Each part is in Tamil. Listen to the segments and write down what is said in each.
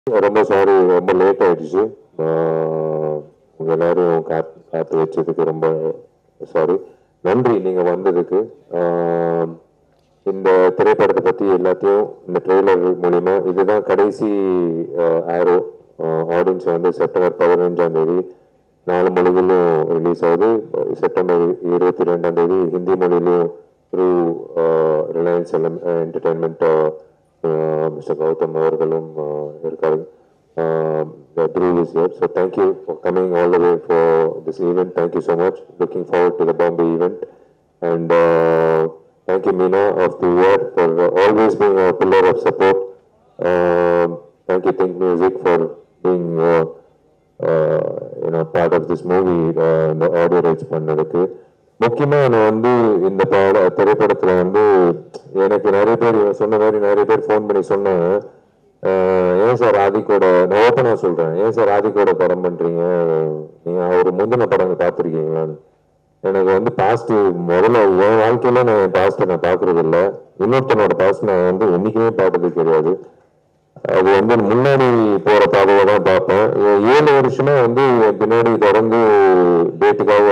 ரொம்ப சாரி ரொம்ப லேட் ஆயிடுச்சு ஆஹ் உங்க எல்லாரும் காத்து காத்து வச்சதுக்கு ரொம்ப சாரி நன்றி நீங்க வந்ததுக்கு ஆஹ் இந்த திரைப்படத்தை பத்தி எல்லாத்தையும் இந்த ட்ரெய்லர் மூலியமா இதுதான் கடைசி ஆரோ ஆடியன்ஸ் வந்து செப்டம்பர் பதினஞ்சாம் தேதி நாலு மொழிகளிலும் ரிலீஸ் ஆகுது செப்டம்பர் இருபத்தி ரெண்டாம் தேதி ஹிந்தி மொழியிலும் through Reliance entertainment mister Gautham அவர்களும் uh, இருக்காரு uh, the Dhruv is here. So thank you for coming all the way for this event. Thank you so much. Looking forward to the Bombay event. And uh, thank you, Meena of the Word, for uh, always being a pillar of support. Um thank you, Think Music, for being uh, uh, you know part of this movie, uh, the audio rights பண்ணதுக்கு முக்கியமா நான் வந்து இந்த பட திரைப்படத்துல வந்து எனக்கு நிறைய பேர் இவன் சொன்ன மாதிரி நிறைய பேர் ஃபோன் பண்ணி சொன்னாங்க ஆஹ் ஏன் சார் ஆதிக்கோட நான் ஓப்பனா சொல்றேன் ஏன் சார் ஆதிக்கோட படம் பண்றீங்க நீங்க அவர் முந்தின படங்க பார்த்துருக்கீங்களான்னு எனக்கு வந்து பாஸ்ட் முதல்ல என் வாழ்க்கையில நான் என் பாஸ்ட்டை நான் பார்க்கறது இல்லை இன்னொருத்தனோட பாஸ்ட் நான் வந்து என்னைக்குமே பார்த்தது கிடையாது அது வந்து முன்னாடி போற பாதையை தான் பார்ப்பேன் ஏ- ஏழு வருஷமா வந்து என் பின்னாடி தொடர்ந்து டேட்டுக்காக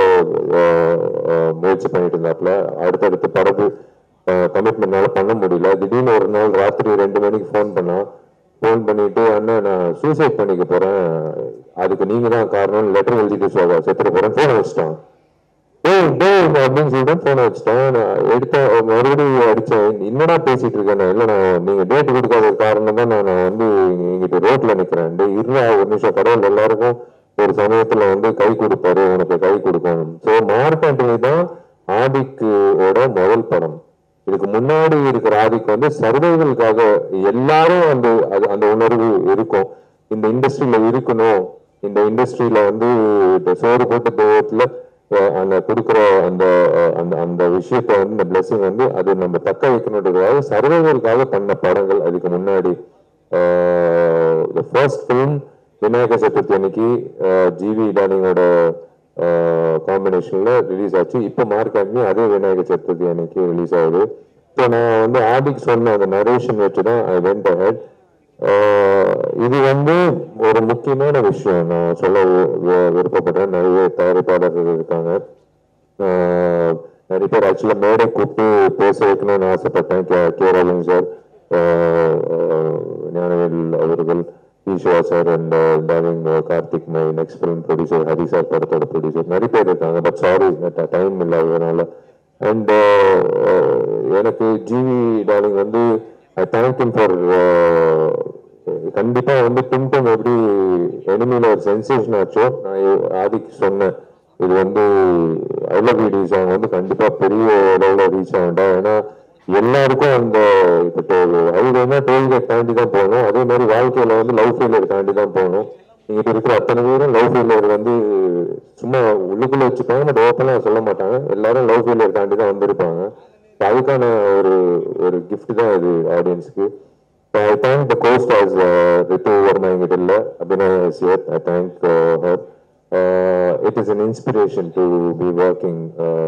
முயற்சி பண்ணிட்டு இருந்தாப்புல அடுத்தடுத்து படகு கமிட்மெண்ட்னால பண்ண முடியல திடீர்னு ஒரு நாள் ராத்திரி ரெண்டு மணிக்கு ஃபோன் பண்ணா ஃபோன் பண்ணிட்டு அண்ணன் நான் சூசைட் பண்ணிக்க போறேன் அதுக்கு நீங்க தான் காரணம் லெட்டர் எழுதிட்டு சொல்ல செத்துட்டு போறேன் ஃபோன் வச்சுட்டான் டேய் டேய் அப்படின்னு சொல்லிட்டு போனை வச்சுட்டேன் நான் எடுத்தேன் மறுபடியும் அடிச்சேன் என்னடா பேசிட்டு இருக்கேன் நான் இல்லை நான் நீங்க டேட் கொடுக்காத காரணம் தான் நான் வந்து இங்கிட்ட ரோட்ல நிக்கிறேன் டேய் இருடா ஒரு நிமிஷம் கடவுள் எல்லாருக்கும் ஒரு சமயத்துல வந்து கை கொடுப்பாரு உனக்கு கை கொடுக்கணும் ஸோ மார்க் ஆண்டனி தான் ஆதிக்கோட முதல் படம் இதுக்கு முன்னாடி இருக்கிற ஆதிக்கு வந்து சர்வைவலுக்காக எல்லாரும் அந்த அது- அந்த உணர்வு இருக்கும் இந்த இண்டஸ்ட்ரியில இருக்கணும் இந்த இண்டஸ்ட்ரியில வந்து இந்த சோறு போட்டு போகத்துல அஹ், அந்த கொடுக்குற அந்த அஹ், அந்த அந்த விஷயத்த வந்து இந்த பிளெஸிங் வந்து அது நம்ம தக்க வைக்கணுன்றதுக்காக சர்வைவலுக்காக பண்ண படங்கள் அதுக்கு முன்னாடி ஃபர்ஸ்ட் ஃபிலிம் விநாயகர் சதுர்த்தி அன்னைக்கு ஜிவி டானிங்கோட காம்பினேஷன்ல ரிலீஸ் ஆச்சு இப்போ மார்க் ஆண்டனி அதே விநாயகர் சதுர்த்தி அன்னைக்கு ரிலீஸ் ஆகுது ஸோ நான் வந்து ஆதிக் சொன்ன அந்த நரேஷன் வச்சு தான் ஐ வெண்ட் அஹெட் இது வந்து ஒரு முக்கியமான விஷயம் நான் சொல்ல வி- வி- விருப்பப்படுறேன் நிறைய தயாரிப்பாளர்கள் இருக்காங்க ஆஹ் நிறைய பேர் ஆக்சுவலா மேடை கூப்பிட்டு பேச வைக்கணும்னு ஆசைப்பட்டேன் K K Rajan sir Gnanavel அவர்கள் Eswar sir and darling Karthik my next film producer Hari sir படத்தோட ப்ரொடியூசர் நிறைய பேர் இருக்காங்க பட் சாரி டைம் இல்லாததுனால அண்ட் எனக்கு ஜிவி டார்லிங் வந்து ஐ தேங்க் யூ ஃபார் கண்டிப்பா வந்து பின்டம் எப்படி எனிமியில ஒரு சென்சேஷன் ஆச்சோ நான் இ- ஆதிக்கு சொன்னேன் இது வந்து ஐ லவ் யூ சாங் வந்து கண்டிப்பா பெரிய லெவல்ல ரீச் ஆகும்டா ஏன்னா எல்லாருக்கும் அந்த இப்போ ஹைவேனா டோல்கேட் தாண்டி தான் போகணும் அதே மாதிரி வாழ்க்கையில வந்து லவ் ஃபெயிலியர் தாண்டி தான் போகணும் இங்கிட்ட இருக்கிற அத்தனை பேரும் லவ் ஃபெயிலியர் வந்து சும்மா உள்ளுக்குள்ள வச்சுப்பாங்க பட் ஓப்பனாக சொல்ல மாட்டாங்க எல்லாரும் லவ் ஃபெயிலியர் தாண்டி தான் வந்திருப்பாங்க So அதுக்கான ஒரு ஒரு gift தான் இது ஆடியன்ஸ்க்கு I thank the ghost as Ritu Varma எங்கிட்ட இல்லை Abhinay is here I thank her it is an inspiration to be working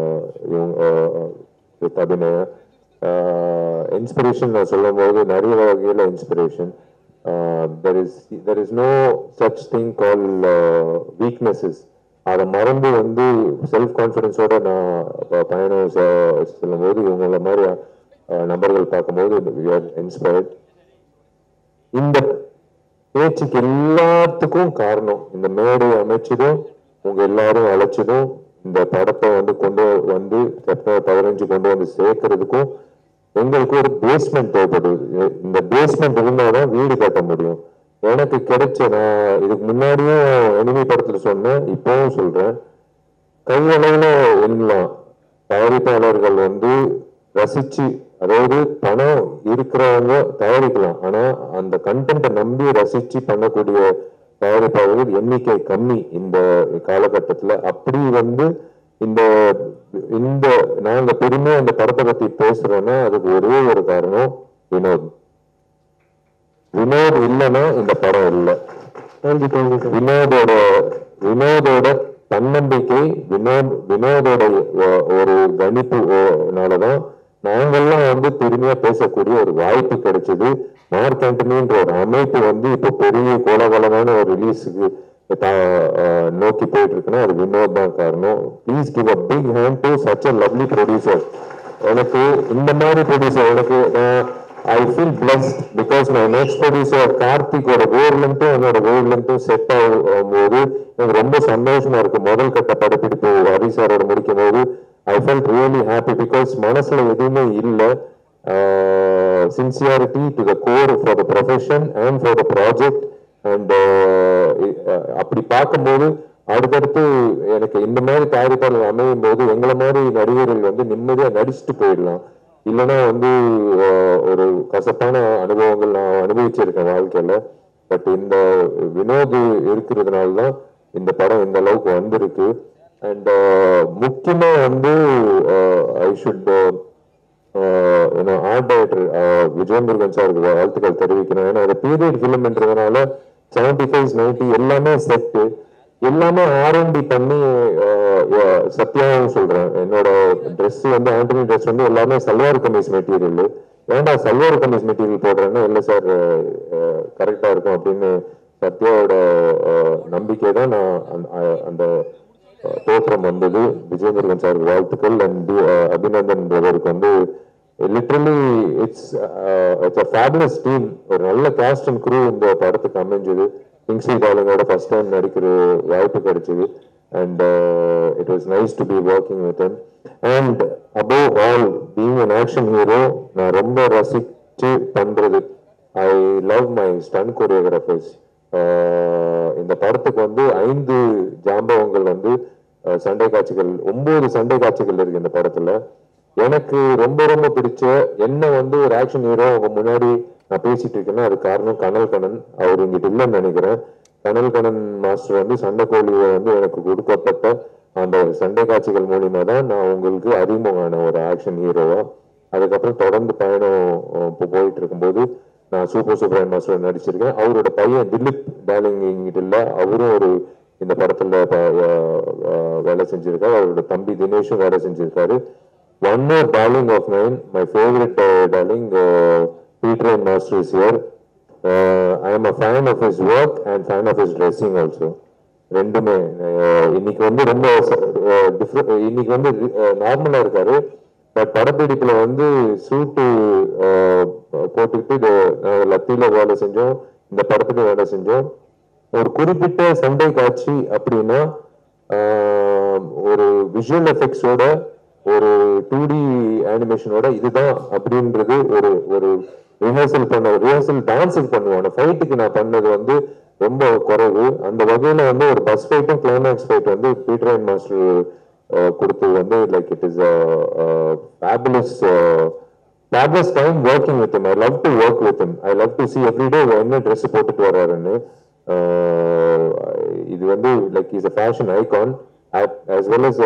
with Abhinaya inspiration நான் சொல்லும் போது நிறைய வகையில் inspiration there is there is no such thing call weaknesses அதை மறந்து வந்து செல்ஃப் கான்ஃபிடென்ஸோட நான் ப- பயணம் செ- செல்லும்போது இவங்கள மாதிரி அஹ், நபர்கள் பார்க்கும்போது இன்ஸ்பயர்ட் இந்த பேச்சுக்கு எல்லாத்துக்கும் காரணம் இந்த மேடை அமைச்சதும் உங்க எல்லாரும் அழைச்சதும் இந்த படத்தை வந்து கொண்டு வந்து செப்டம்பர் பதினஞ்சு கொண்டு வந்து சேர்க்கறதுக்கும் எங்களுக்கு ஒரு பேஸ்மெண்ட் தேவைப்படுது இ- இந்த பேஸ்மெண்ட் இருந்தாதான் வீடு கட்ட முடியும் எனக்கு கிடைச்ச நான் இதுக்கு முன்னாடியும் எனிமி படத்துல சொன்னேன் இப்பவும் சொல்றேன் கையளவுல எண்ணலாம் தயாரிப்பாளர்கள் வந்து ரசிச்சு அதாவது பணம் இருக்கிறவங்க தயாரிக்கலாம் ஆனா அந்த கண்டென்ட்டை நம்பி ரசிச்சு பண்ணக்கூடிய தயாரிப்பாளர்கள் எண்ணிக்கை கம்மி இந்த காலகட்டத்துல அப்படி வந்து இந்த இந்த நாங்க பெருமையா இந்த படத்தை பத்தி பேசுறோம்னா அதுக்கு ஒரே ஒரு காரணம் வினோத் வினோத் இல்லைன்னா இந்த படம் இல்லை வினோதோட வினோதோட தன்னம்பிக்கை வினோத் வினோதோட ஒ- ஒரு கணிப்புனாலதான் நாங்கெல்லாம் வந்து பெருமையா பேசக்கூடிய ஒரு வாய்ப்பு கிடைச்சது மார்க் ஆண்டனின்ற ஒரு அமைப்பு வந்து இப்போ பெரிய கோலாகலமான ஒரு ரிலீஸுக்கு நோக்கி போயிட்டு இருக்குன்னா அது வினோத் தான் காரணம் please give a big hand to such a lovely producer எனக்கு இந்த மாதிரி ப்ரொடியூசர் எனக்கு I feel blessed because my next producer கார்த்திகோட வேவ் லென்த்தும் என்னோட வேவ் லென்த்தும் செட் ஆகும்போது எனக்கு ரொம்ப சந்தோஷமா இருக்கு முதல் கட்ட படப்பிடிப்பு ஹரி சாரோட முடிக்கும் போது I felt really happy because மனசுல எதுவுமே இல்லை sincerity to the core for the profession and for the project and அப்படி பார்க்கும்போது அடுத்தடுத்து எனக்கு இந்த மாதிரி தயாரிப்பாளர் அமையும் போது எங்களை மாதிரி நடிகர்கள் வந்து நிம்மதியா நடிச்சுட்டு போயிடலாம் இல்லைன்னா வந்து அஹ், ஒரு கசப்பான அனுபவங்கள் நான் அனுபவிச்சிருக்கேன் வாழ்க்கையில பட் இந்த வினோத் இருக்கிறதுனால தான் இந்த படம் இந்த அளவுக்கு வந்திருக்கு அண்ட் முக்கியமா வந்து I should art director Vijay Murugan சாருக்கு வாழ்த்துக்கள் தெரிவிக்கணும் ஏன்னா அது பீரியட் ஃபிலிம்ன்றதுனால செவன்டி ஃபைவ் நைன்டி எல்லாமே செட்டு எல்லாமே ஆர்என்டி பண்ணி அஹ், அஹ், சத்யாவும் சொல்றேன் என்னோட ட்ரெஸ் வந்து ஆண்டனி ட்ரெஸ் வந்து எல்லாமே சல்வார் கமீஸ் மெட்டீரியல் ஏன்டா சல்வார் கமீஸ் மெட்டீரியல் போடுறேன்னா இல்லை சார் கரெக்டா இருக்கும் அப்படின்னு சத்யாவோட அஹ், நம்பிக்கை தான் நான் அந்த- அஹ், அந்த அஹ், தோற்றம் வந்தது விஜயமுருகன் சாருக்கு வாழ்த்துக்கள் அண்ட் அபிநந்தன் பிரதருக்கு வந்து literally it's it's a fabulous team ஒரு நல்ல காஸ்ட் அண்ட் குரூ இந்த படத்துக்கு அமைஞ்சது கிங்ஸ்லி டாலிங்கோட ஃபர்ஸ்ட் டைம் நடிக்கிற வாய்ப்பு கிடைச்சது and it was nice to be working with him and above all being an action hero நான் ரொம்ப ரசிச்சு பண்றது I love my stun choreographers இந்த படத்துக்கு வந்து ஐந்து ஜாம்பவங்கள் வந்து அஹ், சண்டை காட்சிகள் ஒன்பது சண்டை காட்சிகள் இருக்கு இந்த படத்துல எனக்கு ரொம்ப ரொம்ப பிடிச்ச என்ன வந்து ஒரு ஆக்ஷன் ஹீரோ அவங்க முன்னாடி நான் பேசிட்டு இருக்கேன்னா அது காரணம் கனல் கண்ணன் அவர் இங்கிட்ட இல்லைன்னு நினைக்கிறேன் கனல் கண்ணன் மாஸ்டர் வந்து சண்டை கோழியை வந்து எனக்கு கொடுக்கப்பட்ட அந்த சண்டை காட்சிகள் மூலியமா தான் நான் உங்களுக்கு அறிமுகமான ஒரு ஆக்ஷன் ஹீரோவா அதுக்கப்புறம் தொடர்ந்து பயணம் அஹ், இப்போ போயிட்டு இருக்கும்போது நான் சூப்பர் சூப்பர் மாஸ்டர் நடிச்சிருக்கேன் அவரோட பையன் திலீப் டார்லிங் இங்கிட்ட இல்ல அவரும் ஒரு இந்த படத்துல ப- அஹ், அஹ், வேலை செஞ்சிருக்காரு அவரோட தம்பி தினேஷும் வேலை செஞ்சிருக்காரு one more darling of mine my favourite darling Peter master is here I am a fan of his work and fan of his dressing also ரெண்டுமே அஹ், இன்னைக்கு வந்து ரொம்ப டிஃப்ரெண்ட் இன்னைக்கு வந்து நார்மலா இருக்காரு பட் படப்பிடிப்புல வந்து சூட்டு போட்டுக்கிட்டு இது, நாங்க லத்தியில வேலை செஞ்சோம் இந்த படத்துக்கு வேலை செஞ்சோம் ஒரு குறிப்பிட்ட சண்டை காட்சி அப்படின்னா ஆஹ், ஒரு விஷுவல் எஃபெக்ட்ஸோட ஒரு டூ டி அனிமேஷனோட இதுதான் அப்படின்றது ஒரு ஒரு ரிஹர்சல் பண்ண ரிஹர்சல் டான்ஸுக்கு பண்ணுவாங்க ஃபைட்டுக்கு நான் பண்ணது வந்து ரொம்ப குறைவு அந்த வகையில வந்து ஒரு பஸ் ஃபைட்டும் கிளைமேக்ஸ் ஃபைட் வந்து பீட்டர் அண்ட் மாஸ்டர் கொடுத்தது வந்து like it is fabulous fabulous time working with I love to work with I love to see everyday என்ன ட்ரெஸ் போட்டுட்டு வர்றாருன்னு Uh, இது வந்து like is a fashion icon as well as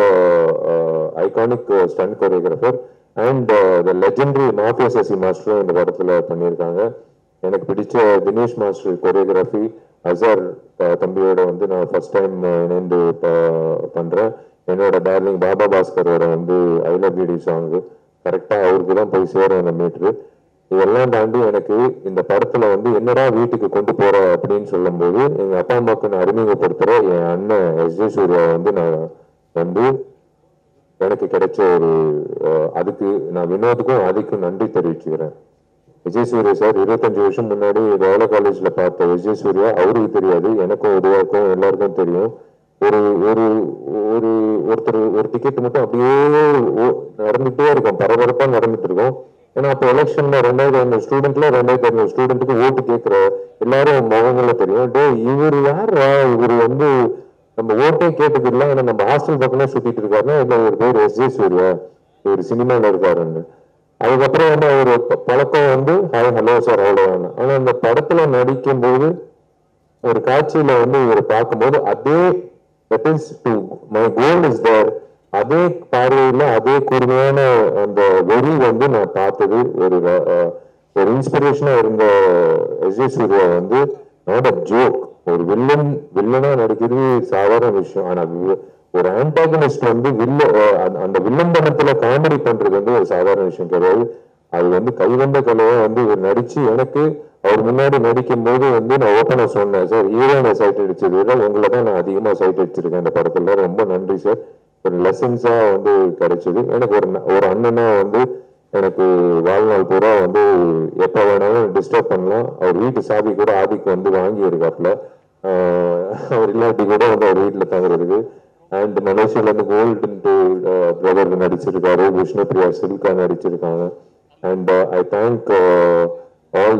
iconic stun choreographer and the legendary mafia Sasi மாஸ்டரும் இந்த படத்துல பண்ணியிருக்காங்க எனக்கு பிடிச்ச தினேஷ் மாஸ்டர் கொரியோகிராஃபி அசர் அஹ், தம்பியோட வந்து நான் ஃபர்ஸ்ட் டைம் இணைந்து ப- பண்றேன் என்னோட டார்லிங் பாபா பாஸ்கரோட வந்து ஐ லவ் யூடி சாங் கரெக்டா அவருக்கு தான் போய் சேரும் அந்த மீட்ரு இதெல்லாம் தாண்டி எனக்கு இந்த படத்துல வந்து என்னடா வீட்டுக்கு கொண்டு போற அப்படின்னு சொல்லும்போது எங்க அப்பா அம்மாவுக்கு நான் அறிமுகப்படுத்துற என் அண்ணன் எஸ் ஜே சூர்யா வந்து நான் வந்து எனக்கு கிடைச்ச ஒரு அஹ், அதுக்கு நான் வினோத்துக்கும் அதுக்கும் நன்றி தெரிவிச்சுக்கிறேன் விஜய் சூர்யா சார் இருபத்தஞ்சு வருஷம் முன்னாடி வேலை காலேஜ்ல பார்த்த விஜய் சூர்யா அவருக்கு தெரியாது எனக்கும் உருவாக்கும் எல்லாருக்கும் தெரியும் ஒரு ஒரு ஒரு ஒருத்தர் ஒரு டிக்கெட் மட்டும் அப்படியே ஓ- நடந்துட்டே இருக்கும் பரபரப்பா நடந்துட்டு இருக்கும் ஏன்னா அப்போ எலெக்ஷன்ல ரெண்டாயிரத்தி ஐநூறு ஸ்டூடெண்ட்ல ரெண்டாயிரத்தி ஐநூறு ஸ்டூடெண்ட்டுக்கு ஓட்டு கேட்கிற எல்லாரும் முகங்கள தெரியும் டே இவர் யாரா இவர் வந்து நம்ம ஓட்டே கேட்டது இல்லை ஏன்னா நம்ம ஹாஸ்டல் பக்கமே சுத்திட்டு இருக்காருன்னா இல்ல ஒரு பேர் எஸ் ஜே சூர்யா இவர் சினிமால இருக்காருன்னு அதுக்கப்புறம் வந்து அவர் ப- பழக்கம் வந்து ஹாய் ஹலோ சார் அவ்வளவுதான் ஆனா அந்த படத்துல நடிக்கும் போது ஒரு காட்சியில வந்து இவரை பார்க்கும்போது அதே that is to my goal is there அதே பார்வையில அதே கூர்மையான அந்த வெறி வந்து நான் பார்த்தது ஒரு அஹ், ஒரு இன்ஸ்பிரேஷனா இருந்த எஸ் ஜே சூர்யா வந்து நாட் அ ஜோக் ஒரு வில்லன் வில்லனா நடிக்கிறது சாதாரண விஷயம் ஆனா வி- ஒரு ஆன்டாகனிஸ்ட் வந்து வில்ல அஹ், அந்த- அந்த வில்லன் படத்துல காமெடி பண்றது வந்து ஒரு சாதாரண விஷயம் கிடையாது அது வந்து கைவந்த கலையா வந்து இவர் நடிச்சு எனக்கு அவர் முன்னாடி நடிக்கும் போது வந்து நான் ஓப்பனா சொன்னேன் சார் ஹீரோனை சைட் அடிச்சதை விட உங்களை தான் நான் அதிகமா சைட் அடிச்சிருக்கேன் இந்த படத்துல ரொம்ப நன்றி சார் ஒரு லெசன்ஸா வந்து கிடைச்சது எனக்கு ஒரு ந- ஒரு அண்ணனா வந்து எனக்கு வாழ்நாள் பூரா வந்து எப்ப வேணாலும் டிஸ்டர்ப் பண்ணலாம் அவர் வீட்டு சாவி கூட ஆதிக்கு வந்து வாங்கி இருக்காப்ல ஆஹ் அவர் இல்லாட்டி கூட வந்து அவர் வீட்டுல தங்குறதுக்கு அண்ட் மலேசியால இருந்து கோல்டன் பிரதர் நடிச்சிருக்காரு விஷ்ணு பிரியா சில்கா நடிச்சிருக்காங்க and I thank all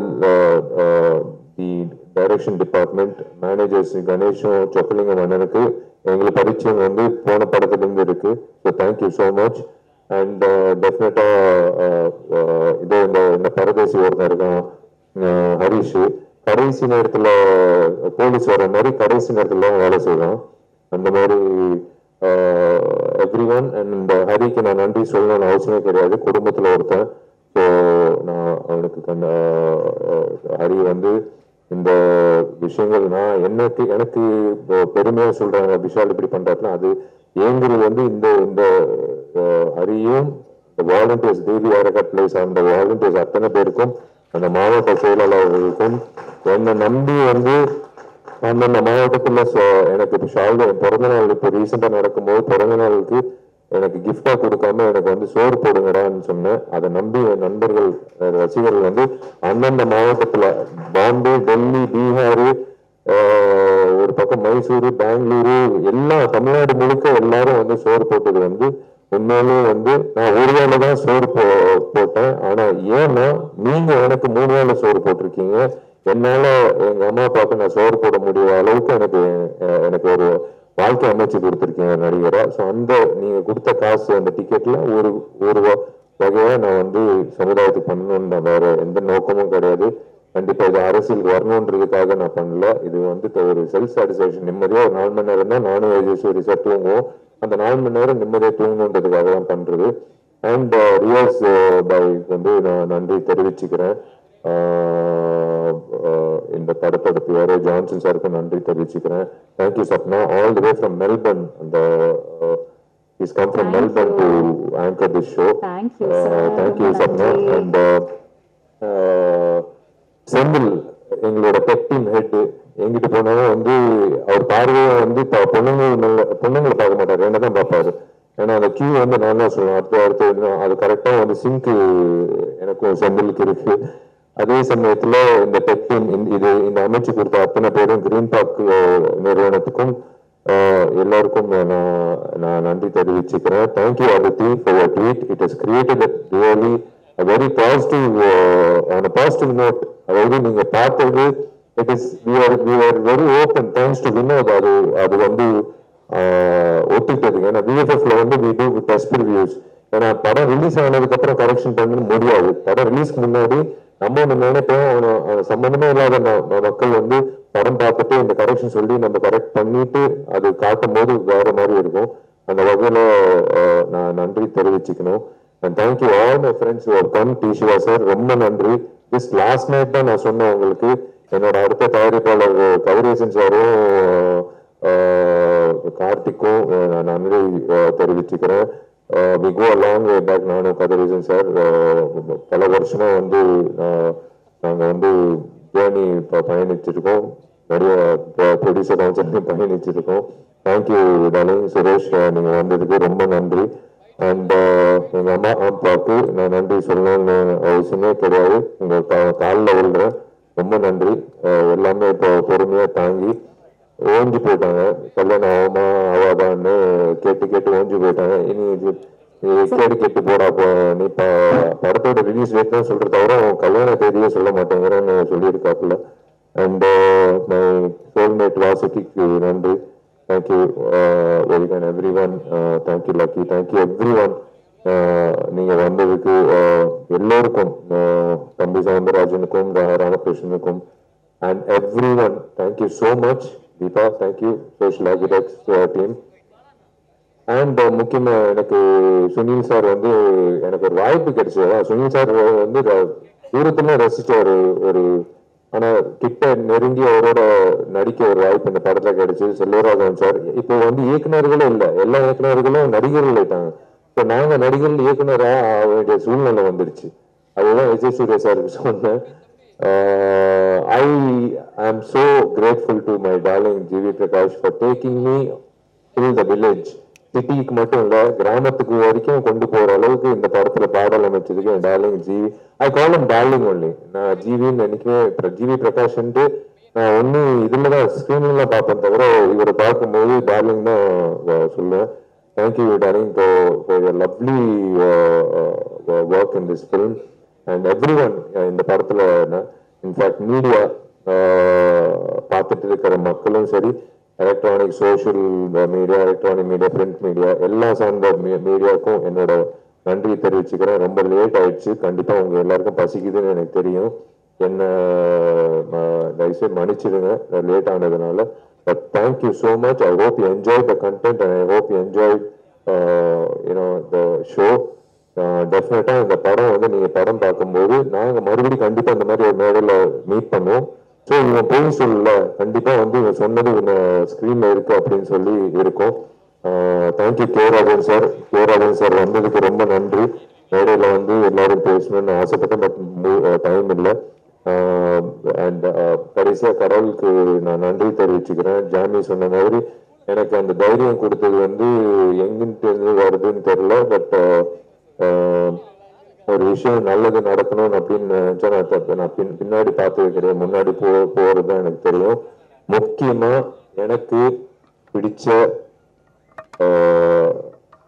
the direction department managers கணேஷும் சொக்கலிங்கம் அண்ணனுக்கு எங்களுக்கு பரிச்சயம் வந்து போன படத்துல இருந்து இருக்கு so thank you so much and டெஃபினட்டா இதோ இந்த இந்த பரதேசி ஒருத்தன் இருக்கான் அஹ் ஹரிஷ் கடைசி நேரத்துல போலீஸ் வர மாதிரி கடைசி நேரத்துல தான் வேலை செய்வான் அந்த மாதிரி எவ்ரி ஒன் அண்ட் ஹரிக்கு நான் நன்றி சொல்லணும்னு அவசியமே கிடையாது குடும்பத்துல ஒருத்தன் ஸோ நான் அவனுக்கு கண்ட அஹ், ஹரி வந்து இந்த விஷயங்கள் நான் எனக்கு எனக்கு பெ- பெருமையா சொல்றாங்க விஷால் இப்படி பண்றாருன்னா அது ஏங்குறது வந்து இந்த இந்த அஹ், ஹரியும் வாலண்டியர்ஸ் தேவி அறக்கட் பிளேஸ் அந்த வாலண்டியர்ஸ் அத்தனை பேருக்கும் அந்த மாவட்ட செயலாளர்களுக்கும் என்னை நம்பி வந்து அந்தந்த மாவட்டத்துல ச- எனக்கு இப்போ ஷால்வை என் பிறந்த நாள் இப்போ ரீசெண்டா நடக்கும்போது பிறந்த நாளுக்கு எனக்கு gift-ஆ கொடுக்காம எனக்கு வந்து சோறு போடுங்கடான்னு சொன்னேன் அதை நம்பி என் நண்பர்கள் அஹ், ரசிகர்கள் வந்து அந்தந்த மாவட்டத்துல பாம்பே டெல்லி பீகார் ஆஹ், ஒரு பக்கம் மைசூரு பெங்களூரு எல்லா தமிழ்நாடு முழுக்க எல்லாரும் வந்து சோறு போட்டது வந்து உண்மையிலேயே வந்து நான் ஒரு வேளை தான் சோறு போ போட்டேன் ஆனா ஏன்னா நீங்க எனக்கு மூணு வேளை சோறு போட்டிருக்கீங்க என்னால எங்க அம்மா அப்பாவுக்கு நான் சோறு போட முடியாத அளவுக்கு எனக்கு அஹ், எனக்கு ஒரு வாழ்க்கை அமைச்சு கொடுத்துருக்கீங்க நடிகரா ஸோ அந்த நீங்க கொடுத்த காசு அந்த டிக்கெட்ல ஒரு ஒரு வ- வகையா நான் வந்து சமுதாயத்துக்கு பண்ணணும்னு நான் வேற எந்த நோக்கமும் கிடையாது கண்டிப்பா இது அரசியலுக்கு வரணுன்றதுக்காக நான் பண்ணல இது வந்து த- ஒரு செல்ஃப் சாட்டிஸ்பேக்ஷன் நிம்மதியா ஒரு நாலு மணி நேரம் தான் நானும் யஜேஸ்வரி சார் தூங்குவோம் அந்த நாலு மணி நேரம் நிம்மதியா தூங்கணுன்றதுக்காக தான் பண்றது அண்ட் ரியாஸ் பாய் வந்து நான் நன்றி தெரிவிச்சுக்கிறேன் ஆஹ் ஆஹ் இந்த படத்தோட பேரு ஜான்சன் சாருக்கு நன்றி தெரிவிச்சுக்கிறேன் thank you Sapna all the way from Melbourne அந்த is come from Thank Melbourne to anchor this show Thank you, sir. Thank you ரொம்ப சப்னா நன்றி. அண்ட் செந்தில் எங்களோட டெக் டீம் ஹெட் எங்கிட்டு போனாலும் வந்து அவர் பார்வையை வந்து ப- பொண்ணுங்க மேல- பொண்ணுங்களை பார்க்க மாட்டாரு என்ன தான் பார்ப்பாரு ஏன்னா அந்த கியூ வந்து நான் தான் சொல்லுவேன் அடுத்த அடுத்து இன்னும் அது கரெக்டா வந்து சிங்க் எனக்கும் செந்திலுக்கு இருக்கு அதே சமயத்துல இந்த டெக் டீம் இது இந்த அமைச்சு கொடுத்த அத்தனை பேரும் கிரீன் பார்க் நிறுவனத்துக்கும் ஆஹ் எல்லாருக்கும் நான் நான் நன்றி தெரிவிச்சுக்கிறேன் thank you Aditi for your tweet it is created really very positive on positive note அதாவது நீங்க பார்த்தது it is we are we are very open thanks to Vinoth அது அது வந்து ஆஹ், ஒத்துக்கிட்டது ஏன்னா விஎஃப்எஃப்ல வந்து வி டூ டெஸ்ட் ரிவ்யூஸ் ஏன்னா படம் ரிலீஸ் ஆனதுக்கு அப்புறம் கரெக்ஷன் பண்ண முடியாது படம் ரிலீஸ்க்கு முன்னாடி நம்ம ஒண்ணு நினைப்போம் அவன அவன சம்பந்தமே இல்லாத ம- ம- மக்கள் வந்து படம் பார்த்துட்டு இந்த கரெக்ஷன் சொல்லி நம்ம கரெக்ட் பண்ணிட்டு அது காட்டும் போது வேற மாதிரி இருக்கும் அந்த வகையில ஆஹ், நான் நன்றி தெரிவிச்சுக்கணும் and thank you all my friends you come T Siva sir ரொம்ப நன்றி ஜஸ்ட் லாஸ்ட் நைட் தான் நான் சொன்னேன் உங்களுக்கு என்னோட அடுத்த தயாரிப்பாளர் கதிரேசன் சாரும் ஆஹ், கார்த்திக்கும் ஆஹ், நான் நன்றி ஆஹ், தெரிவிச்சுக்கிறேன் we go long way back நானும் கதிரேசன் சார் பல வருஷமா வந்து ஆஹ், நாங்க வந்து ஜேர்னி பயணிச்சிருக்கோம் நிறைய ப்ரொடியூசர் கவுன்சிலையும் பயணிச்சிருக்கோம் தேங்க்யூ டாலிங் சுரேஷ் ஆஹ், நீங்க வந்ததுக்கு ரொம்ப நன்றி அண்ட் எங்க அம்மா அப்பாவுக்கு நான் நன்றி சொல்லணும்னு அவசியமே கிடையாது உங்க கா- கால்ல விழுறேன் ரொம்ப நன்றி அஹ் எல்லாமே இப்போ பொறுமையா தாங்கி ஓஞ்சி போயிட்டாங்க கல்யாணம் ஆகுமா ஆகாதான்னு கேட்டு கேட்டு ஓஞ்சி போயிட்டாங்க இனி இது இது கேடு கேட்டு போடா போ நீ ப- படத்தோட ரிலீஸ் டேட் தான் சொல்ற தவிர உன் கல்யாண தேதியே சொல்ல மாட்டேங்கிறேன்னு சொல்லியிருக்காப்புல அண்ட் மை சோல்மேட் வாசுகிக்கு நன்றி thank you welcome everyone thank you lucky thank you everyone நீங்க வந்ததுக்கு uh, எல்லோருக்கும் uh, தம்பி சவுந்தரராஜனுக்கும் ரா- ராமகிருஷ்ணனுக்கும் and everyone thank you so much Deepa thank you social architects team and முக்கியமா எனக்கு சுனில் சார் வந்து எனக்கு ஒரு வாய்ப்பு கிடைச்சது அதான் சுனில் சார் வந்து ர- தூரத்துல ரசிச்ச ஒரு ஒரு ஆனா கிட்ட நெருங்கி அவரோட நடிக்க ஒரு வாய்ப்பு இந்த படத்துல கிடைச்சது செல்வராகவன் சார் இப்போ வந்து இயக்குனர்களும் இல்ல எல்லா இயக்குனர்களும் நடிகர்கள் ஆயிட்டாங்க இப்போ நாங்க நடிகர்கள் இயக்குனரா ஆக வேண்டிய சூழ்நிலை வந்துருச்சு அதுதான் விஜய் சூர்யா சாருக்கு சொன்னேன் Uh, I am so grateful to my darling GV Prakash for taking me till the village சிட்டிக்கு மட்டும் இல்ல கிராமத்துக்கு வரைக்கும் கொண்டு போற அளவுக்கு இந்த படத்துல பாடல் அமைச்சதுக்கு என் darling GV I call him darling only நான் ஜிவின்னு நினைக்கவே பிர- ஜிவி பிரகாஷ்ன்ட்டு நான் ஒண்ணு இதுல தான் ஸ்கிரீன்ல பார்ப்பேன் தவிர இவரை பார்க்கும்போது டார்லிங் தான் அஹ், சொல்லுவேன் thank you darling for your lovely work in this film and everyone இந்த படத்துல இன்ஃபேக்ட் மீடியா பார்த்துட்டு இருக்கிற மக்களும் சரி electronic social media electronic media print media எல்லா சார்ந்த மீடியாவுக்கும் என்னோட நன்றி தெரிவிச்சுக்கிறேன் ரொம்ப லேட் ஆயிடுச்சு கண்டிப்பா உங்க எல்லாருக்கும் பசிக்குதுன்னு எனக்கு தெரியும் என்ன ம- தயவுசெய்து மன்னிச்சிடுங்க லேட் ஆனதுனால but thank you so much I hope you enjoy the content and I hope you enjoy you know the show டெஃபினட்டா இந்த படம் வந்து நீங்க படம் பார்க்கும்போது நாங்க மறுபடியும் கண்டிப்பா இந்த மாதிரி ஒரு மேடையில மீட் பண்ணுவோம் ஸோ இவன் போய் சொல்லல கண்டிப்பா வந்து இவன் சொன்னது இவங்க ஸ்கிரீன்ல இருக்கு அப்படின்னு சொல்லி இருக்கும் thank you K Rajan sir K Rajan sir வந்ததுக்கு ரொம்ப நன்றி மேடையில வந்து எல்லாரும் பேசணும்னு ஆசைப்பட்டேன் பட் டைம் இல்லை அண்ட் கடைசியா கடவுளுக்கு நான் நன்றி தெரிவிச்சுக்கிறேன் ஜாமி சொன்ன மாதிரி எனக்கு அந்த தைரியம் கொடுத்தது வந்து எங்கிட்டு இருந்து வருதுன்னு தெரியல பட் ஒரு விஷயம் நல்லது நடக்கணும் அப்படின்னு நினைச்சா நான் தப்பு- நான் பின் பின்னாடி பார்த்து வைக்கிறேன் முன்னாடி போ போறது தான் எனக்கு தெரியும் முக்கியமா எனக்கு பிடிச்ச ஆஹ்,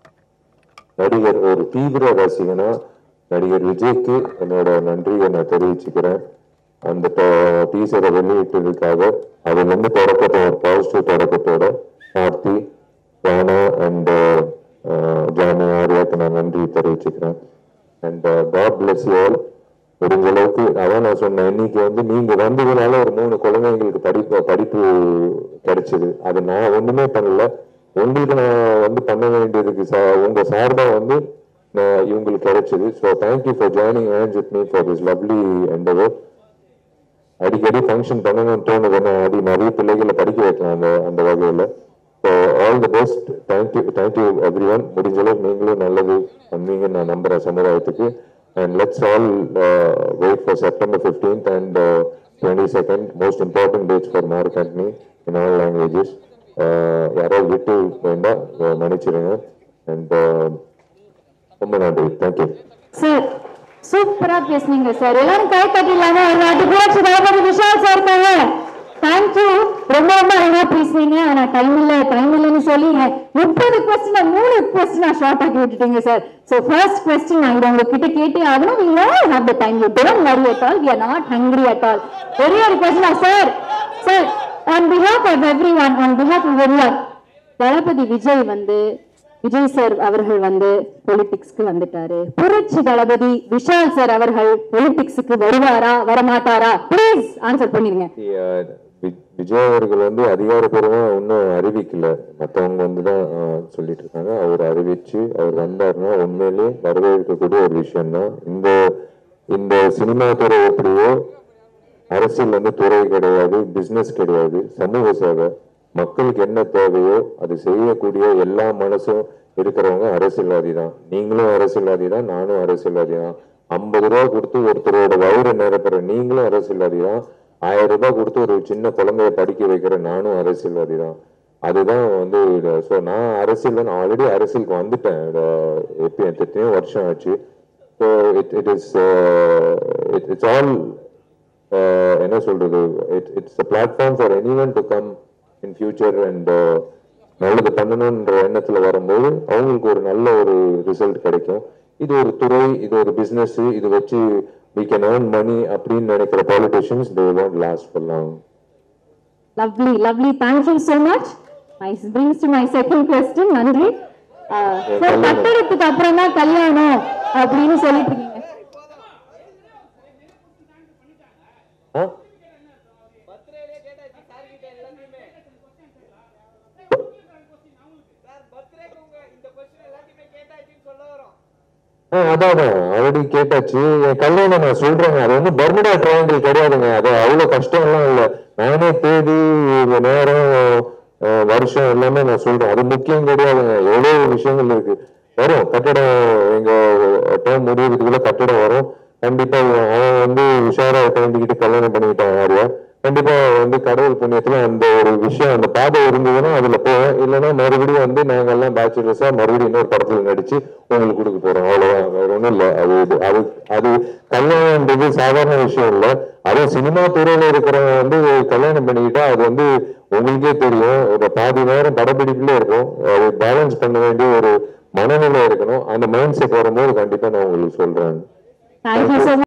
நடிகர் ஒரு தீவிர ரசிகனா நடிகர் விஜய்க்கு என்னோட நன்றியை நான் தெரிவிச்சுக்கிறேன் அந்த டீசரை வெளியிட்டதுக்காக அதுல இருந்து தொடக்கத்தை ஒரு பாசிட்டிவ் தொடக்கத்தோட ஆர்த்தி ராணா அண்ட் ஜானி ஆர்யாக்கு நான் நன்றி தெரிவிச்சுக்கிறேன் and God bless you all முடிஞ்ச அளவுக்கு அதான் நான் சொன்னேன் இன்னைக்கு வந்து நீங்க வந்ததுனால ஒரு மூணு குழந்தைங்களுக்கு படிப்பு படிப்பு கிடைச்சது அது நான் ஒண்ணுமே பண்ணல உங்களுக்கு நான் வந்து பண்ண வேண்டியதுக்கு சா- உங்க சார்பா வந்து நான் இவங்களுக்கு கிடைச்சது so thank you for joining hands with me for this lovely endeavour அடிக்கடி ஃபங்க்ஷன் பண்ணணும்னு தோணுது ஏன்னா அது நிறைய பிள்ளைகளை படிக்க வைக்கலாம் அந்த அந்த வகையில் so all the best thank you thank you everyone முடிஞ்ச அளவுக்கு நீங்களும் நல்லது பண்ணுவீங்கன்னு நான் நம்புறேன் சமுதாயத்துக்கு and let's all wait for September fifteenth and twenty second most important dates for mark company in all languages யாராவது விட்டு வேண்டாம் அஹ் மன்னிச்சிடுங்க அண்ட் ரொம்ப நன்றி தேங்க்யூ சார் சூப்பரா பேசுனீங்க சார் எல்லாரும் கை தட்டிடலாமா ஒரு வாட்டி போச்சு தளபதி விஷால் சார் தாங்க தேங்க்யூ ரொம்ப ரொம்ப அழகா பேசுனீங்க ஆனா டைம் இல்ல டைம் இல்லைன்னு சொல்லி முப்பது கொஸ்டின் மூணு கொஸ்டின் ஷார்ட் ஆக்கி விட்டுட்டீங்க சார் சோ ஃபர்ஸ்ட் கொஸ்டின் நான் இதை உங்ககிட்ட கேட்டே ஆகணும் we all have the time you don't worry at all we are not hungry at all ஒரே ஒரு question sir sir on behalf of everyone on behalf of everyone Thalapathy Vijay வந்து விஜய் சார் அவர்கள் வந்து பொலிட்டிக்ஸ்க்கு வந்துட்டாரு புரட்சி தளபதி விஷால் சார் அவர்கள் பொலிட்டிக்ஸ்க்கு வருவாரா வரமாட்டாரா ப்ளீஸ் ஆன்சர் பண்ணிருங்க அஹ் வி- விஜய் அவர்கள் வந்து அதிகாரப்பூர்வமா இன்னும் அறிவிக்கல மத்தவங்க வந்து தான் அஹ், சொல்லிட்டு இருக்காங்க அவர் அறிவிச்சு அவர் வந்தாருன்னா உண்மையிலேயே வரவேற்கக்கூடிய ஒரு விஷயம் தான் இந்த இந்த சினிமா துறை எப்படியோ அரசியல் வந்து துறை கிடையாது பிசினஸ் கிடையாது சமூக சேவை மக்களுக்கு என்ன தேவையோ அது செய்யக்கூடிய எல்லா மனசும் இருக்கிறவங்க அரசியல்வாதி தான் நீங்களும் அரசியல்வாதி தான் நானும் அரசியல்வாதி தான் ஐம்பது ரூபா கொடுத்து ஒருத்தரோட வயிறு நிரப்புற நீங்களும் அரசியல்வாதி தான் ஆயிரம் ரூபாய் கொடுத்து ஒரு சின்ன குழந்தைய படிக்க வைக்கிற நானும் அரசியல்வாதி தான் அதுதான் வந்து ஸோ நான் அரசியல் நான் ஆல்ரெடி அரசியலுக்கு வந்துட்டேன் எப்போ எத்தனையோ வருஷம் ஆச்சு so it it is it's all என்ன சொல்றது it it's a platform for anyone to come in future and நல்லது பண்ணணுன்ற எண்ணத்துல வரும்போது அவங்களுக்கு ஒரு நல்ல ஒரு ரிசல்ட் கிடைக்கும் இது ஒரு துறை இது ஒரு பிசினஸ் இது வச்சு we can earn money அப்படின்னு நினைக்கிற politicians they won't last for long lovely lovely thank you so much my brings to my second question நன்றி சார் கட்டடத்துக்கு அப்புறம் தான் கல்யாணம் அப்படின்னு சொல்லிட்டு இருக்கீங்க ஆ? பர்த்டேலே கேட்டாச்சு சார் கிட்ட எல்லாத்தையுமே சார் பர்த்டேக்கு உங்க இந்த கொஸ்டின் எல்லாத்தையுமே கேட்டாச்சுன்னு சொல்ல வரோம் ஆ, அதான் ஆல்ரெடி கேட்டாச்சு என் கல்யாணம் நான் சொல்றேங்க அது வந்து பர்முடா ட்ரையாங்கிள் கிடையாதுங்க அது அவ்வளவு கஷ்டம் எல்லாம் இல்ல நானே தேதி இந்த நேரம் ஆ, வருஷம் எல்லாமே நான் சொல்றேன் அது முக்கியம் கிடையாதுங்க எவ்வளவு விஷயங்கள் இருக்கு வரும் கட்டடம் எங்க டேர்ம் முடிவுக்குள்ள கட்டடம் வரும் கண்டிப்பா அவன் அவன் வந்து உஷாரா பயந்துக்கிட்டு கல்யாணம் பண்ணிக்கிட்டான் ஆரியா கண்டிப்பா வந்து கடவுள் புண்ணியத்துல அந்த ஒரு விஷயம் அந்த பாதை இருந்ததுன்னா அதுல போவேன் இல்லைன்னா மறுபடியும் வந்து நாங்க எல்லாம் பேச்சுலர்ஸா மறுபடியும் இன்னொரு படத்துல நடிச்சு உங்களுக்கு கொடுக்க போறோம் அவ்வளவுதான் வேற ஒண்ணும் இல்ல அது இது- அது அது கல்யாணம்ன்றது சாதாரண விஷயம் இல்ல அதுவும் சினிமா துறையில இருக்கிறவங்க வந்து கல்யாணம் பண்ணிக்கிட்டா அது வந்து உங்களுக்கே தெரியும் ஒரு பாதி நேரம் படப்பிடிப்புல இருக்கும் அது பேலன்ஸ் பண்ண வேண்டிய ஒரு மனநிலை இருக்கணும் அந்த மைண்ட் செட் வரும்போது கண்டிப்பா நான் உங்களுக்கு சொல்றேன் தேங்க்யூ ஸோ